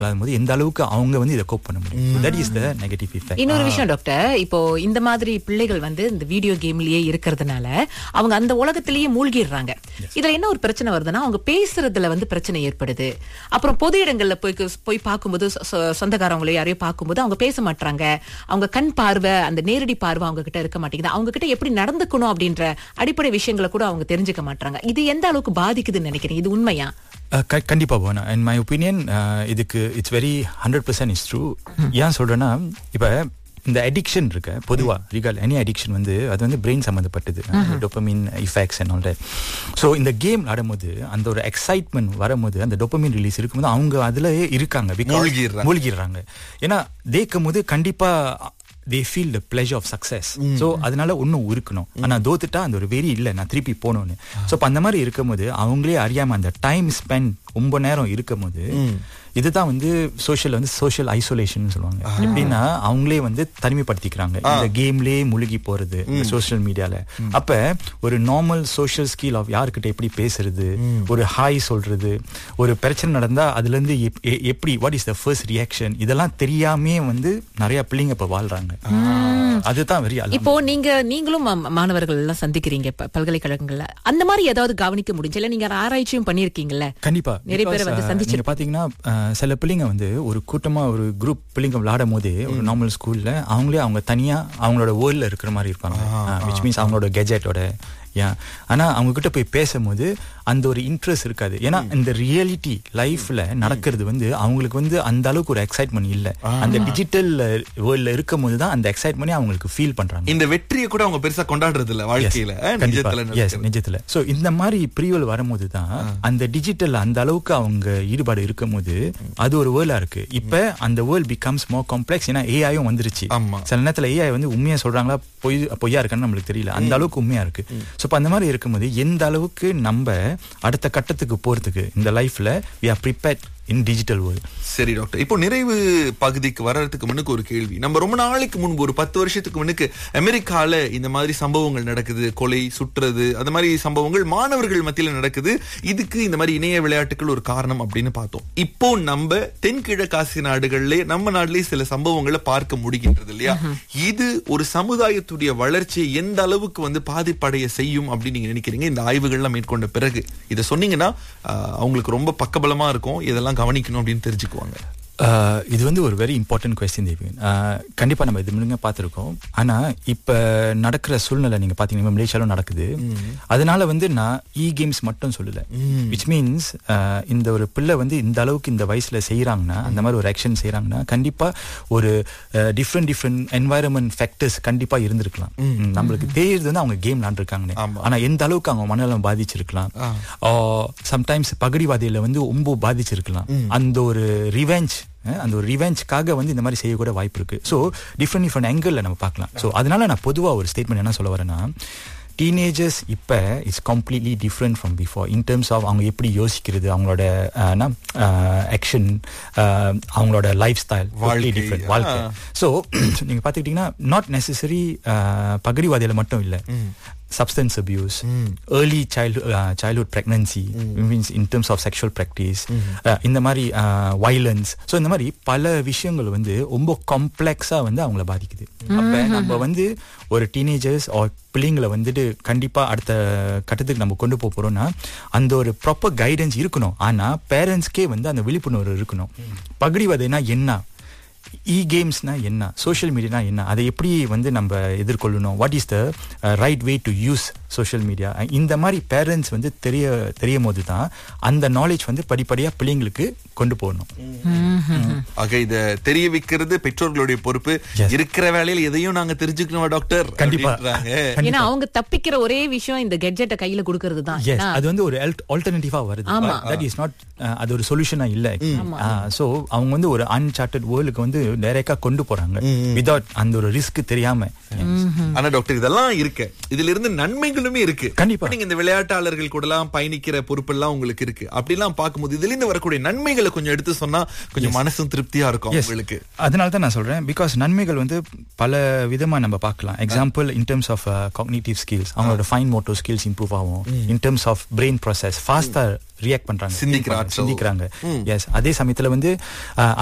போது எந்த அளவுக்கு அவங்க வந்து இதை கோப் பண்ண முடியும் that is the negative effect இன்னொரு விஷயம் டாக்டர் இப்போ இந்த மாதிரி பிள்ளைகள் வந்து இந்த வீடியோ கேம்லயே இருக்கிறதுனால அவங்க அந்த உலகத்திலேயே மூழ்கிடுறாங்க இதுல என்ன ஒரு பிரச்சனை வருதுன்னா அவங்க பேசுறதுல வந்து பிரச்சனை ஏற்படுது அப்புறம் பொது இடங்கள்ல போய் போய் பார்க்கும்போது சொ- சொ- சொந்தக்காரவங்களோ யாரையோ பார்க்கும்போது அவங்க பேச மாட்டாங்க அவங்க கண் பார்வை அந்த நேரடி பார்வை அவங்க கிட்ட இருக்க மாட்டேங்குது அவங்க கிட்ட எப்படி நடந்துக்கணும் அப்படின்ற அடிப்படை விஷயங்களை கூட அவங்க தெரிஞ்சுக்க மாட்டாங்க இது எந்த அளவுக்கு பாதிக்குதுன்னு நினைக்கிறீங்க இது உண்மையா அஹ் க- கண்டிப்பா போனா இன் மை ஒப்பீனியன் இதுக்கு it's very hundred percent is true ஏன் சொல்றேன்னா இப்ப இந்த அடிக்ஷன் இருக்கு பொதுவா ரிகால் எனி அடிக்ஷன் வந்து அது வந்து பிரெயின் சம்மந்தப்பட்டது dopamine effects and all that so இந்த கேம் ஆடும்போது அந்த ஒரு எக்ஸைட்மெண்ட் வரும்போது அந்த டொப்பமின் ரிலீஸ் இருக்கும்போது அவங்க அதுல இருக்காங்க because- மூழ்கிடுறாங்க. மூழ்கிடுறாங்க ஏன்னா தேக்கும் போது கண்டிப்பா they feel the pleasure of success so அதனால ஒன்றும் இருக்கணும் ஆனா தோத்துட்டா அந்த ஒரு வெறி இல்லை நான் திருப்பி போகணும்னு ஸோ அப்போ அந்த மாதிரி இருக்கும்போது அவங்களே அறியாம அந்த டைம் ஸ்பெண்ட் ரொம்ப நேரம் இருக்கும்போது இதுதான் வந்து சோஷியல் வந்து சோஷியல் ஐசோலேஷன் சொல்லுவாங்க எப்படின்னா அவங்களே வந்து தனிமைப்படுத்திக்கிறாங்க இந்த கேம்லயே முழுகி போறது சோஷியல் மீடியால அப்ப ஒரு நார்மல் சோஷியல் ஸ்கில் ஆஃப் யார்கிட்ட எப்படி பேசுறது ஒரு ஹாய் சொல்றது ஒரு பிரச்சனை நடந்தா அதுல இருந்து எப்- எ- எப்படி what is the first reaction இதெல்லாம் தெரியாமே வந்து நிறைய பிள்ளைங்க இப்ப வாழ்றாங்க அதுதான் வெரி இப்போ நீங்க நீங்களும் மா- மாணவர்கள் எல்லாம் சந்திக்கிறீங்க ப- பல்கலைக்கழகங்கள்ல அந்த மாதிரி ஏதாவது கவனிக்க முடிஞ்சு இல்ல நீங்க ஆராய்ச்சியும் பண்ணிருக்கீங்கல்ல கண்டிப்பா நிறைய பேரை Because, வந்து uh, சந்திச்சிருப்பீங்க. நீங்க பாத்தீங்கன்னா uh, சில பிள்ளைங்க வந்து ஒரு கூட்டமா ஒரு குரூப் பிள்ளைங்க விளையாடும் போது ஒரு நார்மல் ஸ்கூல்ல அவங்களே அவங்க தனியா அவங்களோட வேர்ல்ட்ல இருக்கிற மாதிரி இருப்பாங்க விச் மீன்ஸ் அவங்களோட கெஜெட்டோட யா ஆனா அவங்க கிட்ட போய் பேசும்போது அந்த ஒரு இன்ட்ரெஸ்ட் இருக்காது ஏன்னா இந்த ரியாலிட்டி லைஃப்ல நடக்கிறது வந்து அவங்களுக்கு வந்து அந்த அளவுக்கு ஒரு எக்ஸைட்மெண்ட் இல்ல அந்த டிஜிட்டல் வேர்ல்ட்ல இருக்கும் போது தான் அந்த எக்ஸைட்மெண்ட் அவங்களுக்கு ஃபீல் பண்றாங்க இந்த வெற்றியை கூட அவங்க பெருசா கொண்டாடுறது இல்ல வாழ்க்கையில அஹ், நிஜத்துல எஸ் நடக்கிறது. நிஜத்துல சோ இந்த மாதிரி பிரிவுகள் வரும்போது தான் அந்த டிஜிட்டல் அந்த அளவுக்கு அவங்க ஈடுபாடு இருக்கும்போது அது ஒரு வேர்லா இருக்கு இப்ப அந்த வேர்ல்ட் பிகம்ஸ் மோர் காம்ப்ளெக்ஸ் ஏன்னா ஏஐயும் வந்துருச்சு ஆமா. சில நேரத்துல ஏஐ வந்து உண்மையா சொல்றாங்களா பொய் பொய்யா இருக்கான்னு நம்மளுக்கு தெரியல அந்த அளவுக்கு உண்மையா இருக்கு சோ இப்ப அந்த மாதிரி இருக்கும்போது எந்த அளவுக்கு நம்ம அடுத்த கட்டத்துக்கு போறதுக்கு இந்த லைஃப்ல we are prepared in digital world சரி டாக்டர் இப்போ நிறைவு பகுதிக்கு வர்றதுக்கு முன்னுக்கு ஒரு கேள்வி நம்ம ரொம்ப நாளைக்கு முன்பு ஒரு பத்து வருஷத்துக்கு முன்னுக்கு அமெரிக்கால இந்த மாதிரி சம்பவங்கள் நடக்குது கொலை சுற்றுறது அந்த மாதிரி சம்பவங்கள் மாணவர்கள் மத்தியில நடக்குது இதுக்கு இந்த மாதிரி இணைய விளையாட்டுகள் ஒரு காரணம் அப்படின்னு பார்த்தோம் இப்போ நம்ம தென்கிழக்காசிய நாடுகள்ல நம்ம நாட்டிலேயே சில சம்பவங்களை பார்க்க முடிகின்றது இல்லையா இது ஒரு சமுதாயத்துடைய வளர்ச்சியை எந்த அளவுக்கு வந்து பாதிப்படைய செய்யும் அப்படின்னு நீங்க நினைக்கிறீங்க இந்த ஆய்வுகள்லாம் மேற்கொண்ட பிறகு இதை சொன்னீங்கன்னா ஆஹ், அவங்களுக்கு ரொம்ப பக்கபலமா இருக்கும் இதெல்லாம் கவனிக்கணும் அப்படின்னு தெரிஞ்சுக்குவாங்க ஆஹ் இது வந்து ஒரு வெரி இம்பார்ட்டன்ட் கொஸ்டின் தேவியன் கண்டிப்பா நம்ம இது முழுங்க பார்த்துருக்கோம் ஆனா இப்ப நடக்கிற சூழ்நிலை நீங்க பாத்தீங்கன்னா மலேசியாலும் நடக்குது அதனால வந்து நான் இ கேம்ஸ் மட்டும் சொல்லல விச் மீன்ஸ் இந்த ஒரு பிள்ளை வந்து இந்த அளவுக்கு இந்த வயசுல செய்யறாங்கன்னா அந்த மாதிரி ஒரு ஆக்ஷன் செய்யறாங்கன்னா கண்டிப்பா ஒரு டிஃப்ரெண்ட் டிஃப்ரெண்ட் என்வாயரன்மெண்ட் ஃபேக்டர்ஸ் கண்டிப்பா இருந்திருக்கலாம் ம், நம்மளுக்கு தெரியுது வந்து அவங்க கேம் விளாண்டுருக்காங்க ஆமா. ஆனா எந்த அளவுக்கு அவங்க மனநலம் பாதிச்சிருக்கலாம் சம்டைம்ஸ் பகடிவாதியில வந்து ரொம்ப பாதிச்சிருக்கலாம் அந்த ஒரு ரிவெஞ்ச் அந்த ஒரு ரிவெஞ்ச்காக வந்து இந்த மாதிரி செய்யக்கூட வாய்ப்பு இருக்கு ஸோ டிஃப்ரெண்ட் டிஃப்ரெண்ட் ஆங்கிள் நம்ம பார்க்கலாம் ஸோ அதனால நான் பொதுவா ஒரு ஸ்டேட்மெண்ட் என்ன சொல்ல வரேன்னா டீனேஜர்ஸ் இப்போ it's completely different from before in terms of அவங்க எப்படி யோசிக்கிறது அவங்களோட ஆக்ஷன் அவங்களோட லைஃப் ஸ்டைல் வாழ்க்கை, டிஃப்ரெண்ட் ஆ. வாழ்க்கை ஸோ நீங்க பார்த்துக்கிட்டிங்கன்னா நாட் நெசசரி பகடிவாதியில மட்டும் இல்லை substance abuse, early child uh, childhood pregnancy, means in terms of sexual practice, uh, இந்த மாதிரி வைலன்ஸ் ஸோ இந்த மாதிரி பல விஷயங்கள் வந்து ரொம்ப காம்ப்ளெக்ஸா வந்து அவங்கள பாதிக்குது அப்ப நம்ம வந்து ஒரு டீனேஜர்ஸ் ஆர் பிள்ளைங்களை வந்துட்டு கண்டிப்பா அடுத்த கட்டத்துக்கு நம்ம கொண்டு போக போறோம்னா அந்த ஒரு ப்ராப்பர் கைடன்ஸ் இருக்கணும் ஆனா பேரண்ட்ஸ்க்கே வந்து அந்த விழிப்புணர்வு இருக்கணும் பகடிவதைனா என்ன இ கேம்ஸ்னா என்ன சோஷியல் மீடியானா என்ன அதை எப்படி வந்து நம்ம எதிர்கொள்ளணும் what is the right way to use social media இந்த மாதிரி பேரண்ட்ஸ் வந்து தெரிய தெரியும் போது தான் அந்த நாலேஜ் வந்து படிப்படியா பிள்ளைங்களுக்கு கொண்டு போகணும் ஆக இத தெரிய வைக்கிறது பெற்றோர்களுடைய பொறுப்பு Yes. இருக்கிற வேலையில எதையும் நாங்க தெரிஞ்சுக்கணுமா டாக்டர் கண்டிப்பா. அப்படின்றாங்க. ஏன்னா அவங்க தப்பிக்கிற ஒரே விஷயம் இந்த கெட்ஜெட்டை கையில கொடுக்கறது தான் எஸ் அது வந்து ஒரு ஆல்டர்னேட்டிவா வருது ஆமா. தட் இஸ் நாட் அது ஒரு சொல்யூஷனா இல்ல சோ அவங்க வந்து ஒரு அன்சார்ட்டட் வேர்ல்டுக்கு வந்து டைரக்டா கொண்டு போறாங்க வித்வுட் அந்த ஒரு ரிஸ்க் தெரியாம ஆனா டாக்டர் இதெல்லாம் இருக்க இதுல இருந்து நன்மைகள் அவர்களுமே இருக்கு கண்டிப்பா. இப்ப நீங்க இந்த விளையாட்டாளர்கள் கூட எல்லாம் பயணிக்கிற பொறுப்பெல்லாம் உங்களுக்கு இருக்கு அப்படிலாம் பார்க்கும்போது இதுல இருந்து வரக்கூடிய நன்மைகளை கொஞ்சம் எடுத்து சொன்னா கொஞ்சம் மனசும் திருப்தியா இருக்கும் Yes. உங்களுக்கு அதனால தான் நான் சொல்றேன் பிகாஸ் நன்மைகள் வந்து பல விதமா நம்ம பார்க்கலாம் example in terms of cognitive skills அவங்களோட ஃபைன் மோட்டோ ஸ்கில்ஸ் இம்ப்ரூவ் ஆகும் in terms of brain process ஃபாஸ்டா ரியாக்ட் பண்றாங்க சிந்திக்கிற think ஆற்றல். சிந்திக்கிறாங்க எஸ் அதே சமயத்துல வந்து அஹ்,